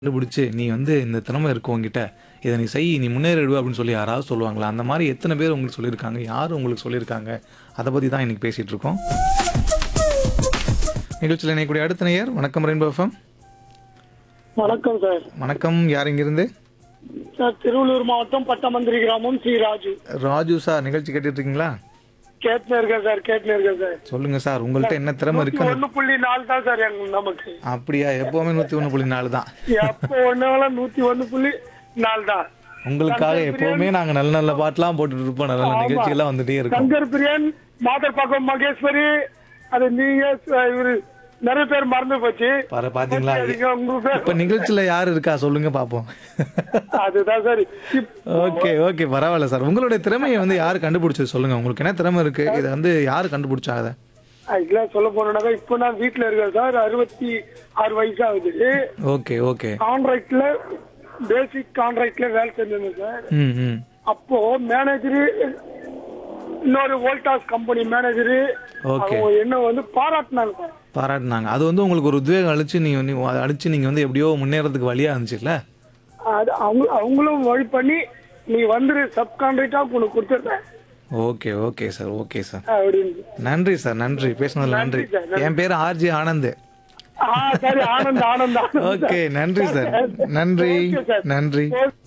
கண்டுபிடிச்சு நீ வந்து இந்த திறமை இருக்கு உன்கிட்ட இதை நீ செய் நீ முன்னேறிடுவ அப்படின்னு சொல்லி யாராவது சொல்லுவாங்களா அந்த மாதிரி எத்தனை பேர் உங்களுக்கு சொல்லியிருக்காங்க யார் உங்களுக்கு சொல்லியிருக்காங்க அதை பற்றி தான் இன்னைக்கு பேசிகிட்டு இருக்கோம் நிகழ்ச்சியில் இணையக்கூடிய அடுத்த நேயர் வணக்கம் ரெயின்போ எஃப்எம் வணக்கம் சார் வணக்கம் யார் இங்கிருந்து சார் திருவள்ளூர் மாவட்டம் பட்டமந்திரி கிராமம் சி ராஜு ராஜு சார் நிகழ்ச்சி கேட்டுட்டு இருக்கீங்களா கேட்டுன்னு இருக்கேன் சார் கேட்டுன்னு இருக்கேன் சார் சொல்லுங்க சார் உங்கள்கிட்ட என்ன திறமை இருக்கு ஒண்ணு புள்ளி நாலு தான் சார் எங்க நமக்கு அப்படியா எப்பவுமே நூற்றி ஒன்று புள்ளி நாலு தான் எப்போ ஒன்னாலும் நூத்தி ஒண்ணு புள்ளி நாலு தான் உங்களுக்காக எப்பவுமே நாங்கள் நல்ல நல்ல பாட்டெலாம் போட்டுட்டு இருப்போம் நல்ல நல்ல நிகழ்ச்சியெல்லாம் வந்துட்டே இருக்கோம் சங்கர் பிரியன் மாதர் பக்கம் மகேஸ்வரி அது நீங்க ச- இவரு நிறைய பேர் மறந்து போச்சு பாரு பாத்தீங்களா சரிங்க, உங்க பேர் இப்ப நிகழ்ச்சியில யார் இருக்கா சொல்லுங்க பாப்போம் அதுதான் சார் இப்- ஓகே ஓகே பரவாயில்ல சார் உங்களுடைய திறமையை வந்து யார் கண்டுபிடிச்சது சொல்லுங்க உங்களுக்கு என்ன திறமை இருக்கு இதை வந்து யார் கண்டுபிடிச்சாங்க அதை? இதெல்லாம் சொல்ல போனோம்னாக்கா இப்போ நான் வீட்டுல இருக்கேன் சார் அறுபத்தி ஆறு வயசு ஆகுது ஓகே ஓகே கான்ட்ராக்ட்ல பேசிக் கான்ட்ராக்ட்ல வேலை செஞ்சிருந்தேன் சார் ம் ம் அப்போ மேனேஜரு இன்னொரு வோல்டாஸ் கம்பெனி மேனேஜரு Okay. அவங்க என்ன வந்து பாராட்டினாங்க சார் பாராட்டினாங்க அது வந்து உங்களுக்கு ஒரு உத்வேகம் அழிச்சு நீங்க நீ- அதை அழிச்சு நீங்க வந்து எப்படியோ முன்னேறதுக்கு வழியா இருந்துச்சுல்ல அது அவங்க அவங்களும் வழி பண்ணி நீ வந்துரு சப் கான்ட்ராக்டா உனக்கு கொடுத்துருந்தேன் okay okay sir okay sir அப்படின்னு நன்றி சார் நன்றி பேசுனதுல நன்றி நன்றி சார், என் பேர் ஆர்ஜி ஆனந்த் ஆ சரி ஆனந்த் ஆனந்த் ஆனந்த் ஓகே நன்றி சார் நன்றி Okay, sir. நன்றி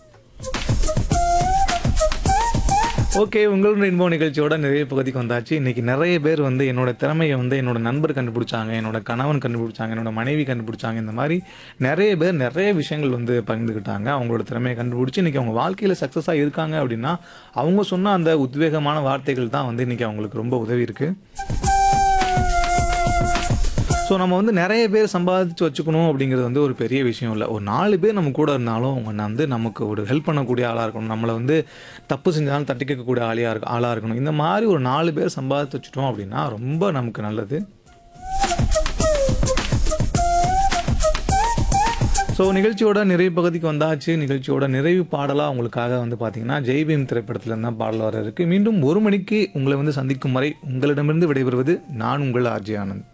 ஓகே உங்களுடைய இன்பம் நிகழ்ச்சியோட நிறைய பகுதிக்கு வந்தாச்சு இன்னைக்கு நிறைய பேர் வந்து என்னோட திறமையை வந்து என்னோட நண்பர் கண்டுபிடிச்சாங்க என்னோட கணவன் கண்டுபிடிச்சாங்க என்னோட மனைவி கண்டுபிடிச்சாங்க இந்த மாதிரி நிறைய பேர் நிறைய விஷயங்கள் வந்து பகிர்ந்துக்கிட்டாங்க அவங்களோட திறமையை கண்டுபிடிச்சி இன்னைக்கு அவங்க வாழ்க்கையில் சக்ஸஸாக இருக்காங்க அப்படின்னா அவங்க சொன்ன அந்த உத்வேகமான வார்த்தைகள் தான் வந்து இன்னைக்கு அவங்களுக்கு ரொம்ப உதவி இருக்கு ஸோ நம்ம வந்து நிறைய பேர் சம்பாதிச்சு வச்சுக்கணும் அப்படிங்கிறது வந்து ஒரு பெரிய விஷயம் இல்லை ஒரு நாலு பேர் நம்ம கூட இருந்தாலும் அவங்க வந்து நமக்கு ஒரு ஹெல்ப் பண்ணக்கூடிய ஆளாக இருக்கணும் நம்மளை வந்து தப்பு செஞ்சாலும் தட்டி கேட்கக்கூடிய ஆளியாக இருக்கு ஆளாக இருக்கணும் இந்த மாதிரி ஒரு நாலு பேர் சம்பாதிச்சு வச்சுட்டோம் அப்படின்னா ரொம்ப நமக்கு நல்லது ஸோ நிகழ்ச்சியோட நிறைவு பகுதிக்கு வந்தாச்சு நிகழ்ச்சியோட நிறைவு பாடலாக உங்களுக்காக வந்து பார்த்தீங்கன்னா ஜெய்பீம் திரைப்படத்துல தான் பாடல் வர இருக்கு மீண்டும் ஒரு மணிக்கு உங்களை வந்து சந்திக்கும் வரை உங்களிடமிருந்து விடைபெறுவது நான் உங்கள் ஆர்ஜி ஆனந்த்